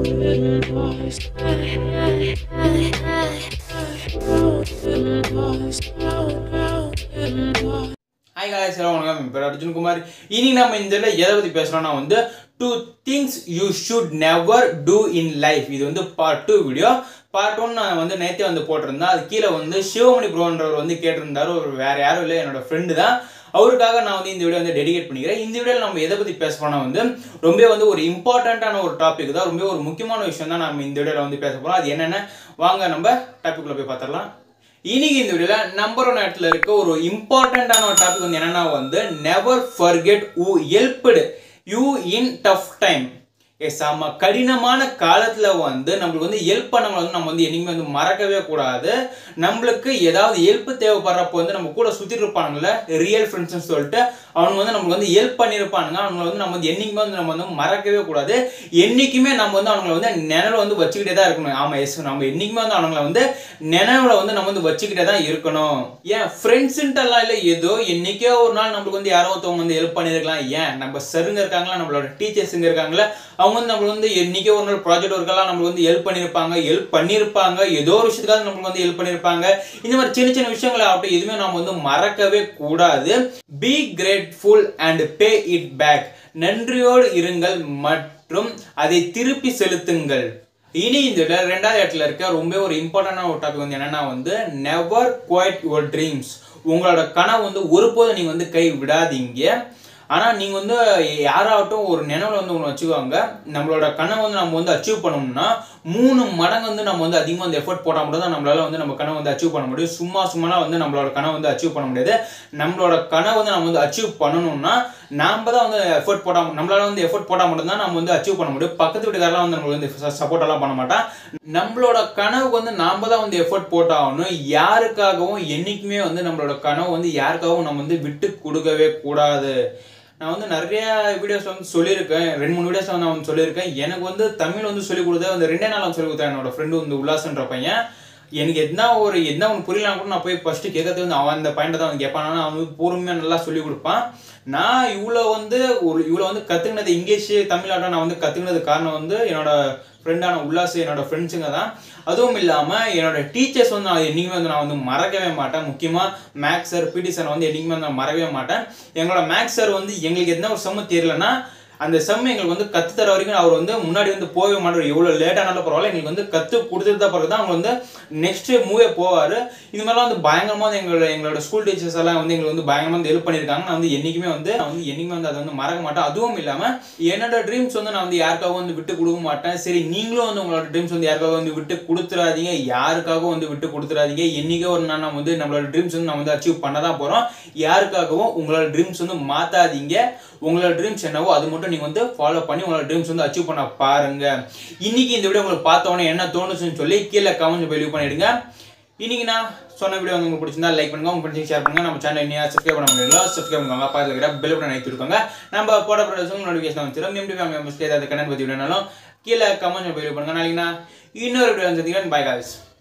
hi guys எல்லாம் வணக்கம் என் பேர் அர்ஜுன் குமார் இனி நம்ம இந்த இதில் எதை பற்றி பேசுகிறோம்னா வந்து two things you should never do in life இது வந்து part two video part one நான் வந்து நேற்றே வந்து போட்டிருந்தேன் அது கீழே வந்து சிவமணி ப்ரோன்றவர் வந்து கேட்டிருந்தாரு ஒரு வேற யாரும் இல்லை என்னோட ஃப்ரெண்டு தான் அவருக்காக நான் வந்து இந்த வீடியோ வந்து டெடிகேட் பண்ணிக்கிறேன் இந்த வீடியோவில் நம்ம எதை பற்றி பேச போனால் வந்து ரொம்ப வந்து ஒரு இம்பார்ட்டண்ட்டான ஒரு டாபிக் தான் ரொம்ப ஒரு முக்கியமான விஷயம் தான் நம்ம இந்த வீடியோவில் வந்து பேச போகிறோம் அது என்னென்ன வாங்க நம்ம டாபிக்குள்ளே போய் பார்த்துடலாம் இன்னைக்கு இந்த வீடியோல நம்பர் ஒன் இடத்துல இருக்க ஒரு இம்பார்ட்டண்ட்டான ஒரு டாபிக் வந்து என்னன்னா வந்து never forget who helped you in tough time செம்ம கடினமான காலத்தில் வந்து நம்மளுக்கு வந்து ஹெல்ப் பண்ணவங்க வந்து நம்ம வந்து என்னைக்குமே வந்து மறக்கவே கூடாது நம்மளுக்கு ஏதாவது ஹெல்ப் தேவைப்படுறப்போ வந்து நம்ம கூட சுற்றிட்டு இருப்பானுங்கள ரியல் ஃப்ரெண்ட்ஸ்னு சொல்லிட்டு அவங்க வந்து நம்மளுக்கு வந்து ஹெல்ப் பண்ணியிருப்பானுங்க அவங்க வந்து நம்ம வந்து என்னைக்குமே வந்து நம்ம வந்து மறக்கவே கூடாது என்றைக்குமே நம்ம வந்து அவங்கள வந்து நினைவில் வந்து வச்சுக்கிட்டே தான் இருக்கணும் ஆமாம் எஸ் நம்ம என்றைக்குமே வந்து அவங்கள வந்து நினைவில் வந்து நம்ம வந்து வச்சுக்கிட்டே தான் இருக்கணும் ஏன் ஃப்ரெண்ட்ஸுன்ட்டெல்லாம் இல்லை ஏதோ என்னைக்கோ ஒரு நாள் நம்மளுக்கு வந்து யாரோ ஒருத்தவங்க வந்து ஹெல்ப் பண்ணியிருக்கலாம் ஏன் நம்ம சருங்க இருக்காங்களா நம்மளோட டீச்சர்ஸுங்க இருக்காங்களா அவங்க வந்து நம்மளுக்கு வந்து என்னைக்கோ ஒரு நாள் ப்ராஜெக்ட் ஒர்க்கெல்லாம் நம்மளுக்கு வந்து ஹெல்ப் பண்ணியிருப்பாங்க ஹெல்ப் பண்ணியிருப்பாங்க ஏதோ ஒரு விஷயத்துக்காக நம்மளுக்கு வந்து ஹெல்ப் பண்ணியிருப்பாங்க இந்த மாதிரி சின்ன சின்ன விஷயங்களை ஆகட்டும் எதுவுமே நம்ம வந்து மறக்கவே கூடாது be grateful and pay it back நன்றியோடு இருங்கள் மற்றும் அதை திருப்பி செலுத்துங்கள் இனி இந்த இடத்துல ரெண்டாவது இடத்துல இருக்க ரொம்ப ஒரு இம்பார்ட்டண்டான ஒரு டாபிக் வந்து என்னன்னா வந்து நெவர் குவைட் யுவர் ட்ரீம்ஸ் உங்களோட கனவு வந்து ஒருபோதும் நீங்கள் வந்து கை விடாதீங்க ஆனால் நீங்கள் வந்து யாராகட்டும் ஒரு நினைவில் வந்து ஒன்று வச்சுக்குவாங்க நம்மளோட கனவை வந்து நம்ம வந்து அச்சீவ் பண்ணணும்னா மூணு மடங்கு வந்து நம்ம வந்து அதிகமாக வந்து எஃபர்ட் போட்டால் மட்டும் தான் நம்மளால வந்து நம்ம கனவு வந்து அச்சீவ் பண்ண முடியும் சும்மா சும்மாலாம் வந்து நம்மளோட கனவு வந்து அச்சீவ் பண்ண முடியாது நம்மளோட கனவு வந்து நம்ம வந்து அச்சீவ் பண்ணணும்னா நாம தான் வந்து எஃபர்ட் போட்டால் நம்மளால வந்து எஃபர்ட் போட்டால் மட்டும்தான் நம்ம வந்து அச்சீவ் பண்ண முடியும் பக்கத்து வீட்டுக்காரெல்லாம் வந்து நம்மளுக்கு வந்து சப்போர்ட் எல்லாம் பண்ண மாட்டான் நம்மளோட கனவுக்கு வந்து நாம தான் வந்து எஃபர்ட் போட்டாகணும் யாருக்காகவும் என்னைக்குமே வந்து நம்மளோட கனவு வந்து யாருக்காகவும் நம்ம வந்து விட்டு கொடுக்கவே கூடாது நான் வந்து நிறைய வீடியோஸ் வந்து சொல்லியிருக்கேன் ரெண்டு மூணு வீடியோஸ் வந்து நான் வந்து சொல்லியிருக்கேன் எனக்கு வந்து தமிழ் வந்து சொல்லிக் கொடுத்தா வந்து ரெண்டே நாள் வந்து சொல்லிக் கொடுத்தேன் என்னோட ஃப்ரெண்டு வந்து உல்லாசன்ற பையன் எனக்கு என்ன ஒரு என்ன ஒன்று புரியலாம் கூட நான் போய் ஃபஸ்ட்டு கேட்கறது வந்து அவன் அந்த பாயிண்ட் தான் வந்து கேட்பான் அவன் வந்து பொறுமையாக நல்லா சொல்லிக் கொடுப்பான் நான் இவ்வளோ வந்து ஒரு இவ்வளோ வந்து கற்றுக்கினது இங்கிலீஷு தமிழாட்டம் நான் வந்து கற்றுக்கினது காரணம் வந்து என்னோட ஃப்ரெண்டான உல்லாஸ் என்னோட ஃப்ரெண்ட்ஸுங்க தான் அதுவும் இல்லாமல் என்னோட டீச்சர்ஸ் வந்து நான் என்றைக்குமே வந்து நான் வந்து மறக்கவே மாட்டேன் முக்கியமாக மேக்ஸ் சார் பிடி சார் வந்து என்றைக்குமே வந்து நான் மறக்கவே மாட்டேன் எங்களோட மேக்ஸ் சார் வந்து எங்களுக்கு எந்த ஒரு செம்ம தெரியலன்னா அந்த செம் எங்களுக்கு வந்து கற்று தர வரைக்கும் அவர் வந்து முன்னாடி வந்து போகவே மாட்டார் எவ்வளோ லேட்டானாலும் பரவாயில்ல எங்களுக்கு வந்து கற்று கொடுத்துட்டு தான் பிறகு தான் அவங்க வந்து நெக்ஸ்ட் மூவே போவார் இது மாதிரிலாம் வந்து பயங்கரமாக வந்து எங்களோட எங்களோட ஸ்கூல் டீச்சர்ஸ் எல்லாம் வந்து எங்களுக்கு வந்து பயங்கரமாக வந்து ஹெல்ப் பண்ணியிருக்காங்க நான் வந்து என்றைக்குமே வந்து நான் வந்து என்றைக்குமே வந்து அதை வந்து மறக்க மாட்டேன் அதுவும் இல்லாமல் என்னோட ட்ரீம்ஸ் வந்து நான் வந்து யாருக்காகவும் வந்து விட்டு கொடுக்க மாட்டேன் சரி நீங்களும் வந்து உங்களோட ட்ரீம்ஸ் வந்து யாருக்காகவும் வந்து விட்டு கொடுத்துறாதீங்க யாருக்காகவும் வந்து விட்டு கொடுத்துறாதீங்க என்றைக்கோ ஒரு நாள் நம்ம வந்து நம்மளோட ட்ரீம்ஸ் வந்து நம்ம வந்து அச்சீவ் பண்ண தான் போகிறோம் யாருக்காகவும் உங்களோட ட்ரீம்ஸ் வந்து மாற்றாதீங்க உங்களோட ட்ரீம்ஸ் என்னவோ அது மட்டும் நீங்கள் வந்து ஃபாலோ பண்ணி உங்களோட ட்ரீம்ஸ் வந்து அச்சீவ் பண்ண பாருங்க இன்னைக்கு இந்த வீடியோ உங்களுக்கு பார்த்தோன்னே என்ன தோணுச்சுன்னு சொல்லி கீழே கமெண்ட் வெளியூ பண்ணிடுங்க இன்னைக்கு நான் சொன்ன வீடியோ வந்து உங்களுக்கு பிடிச்சிருந்தா லைக் பண்ணுங்க உங்க ஃப்ரெண்ட்ஸ் ஷேர் பண்ணுங்க நம்ம சேனல் இன்னும் சப்ஸ்கிரைப் பண்ண முடியல சப்ஸ்கிரைப் பண்ணுங்க பக்கத்தில் இருக்கிற பெல் பட்டன் அழைத்து கொடுங்க நம்ம போட ப்ரொடக்ஷன் நோட்டிஃபிகேஷன் வந்துடும் எம்டி ஃபேமிலி மெம்பர்ஸ்க்கு ஏதாவது கண்ணன் பற்றி விடனாலும் கீழே கமெண்ட் வெளியூ பண்ணுங்க நாளைக்கு நான் இன்னொரு வீடியோ வந்து பாய் காய்ஸ்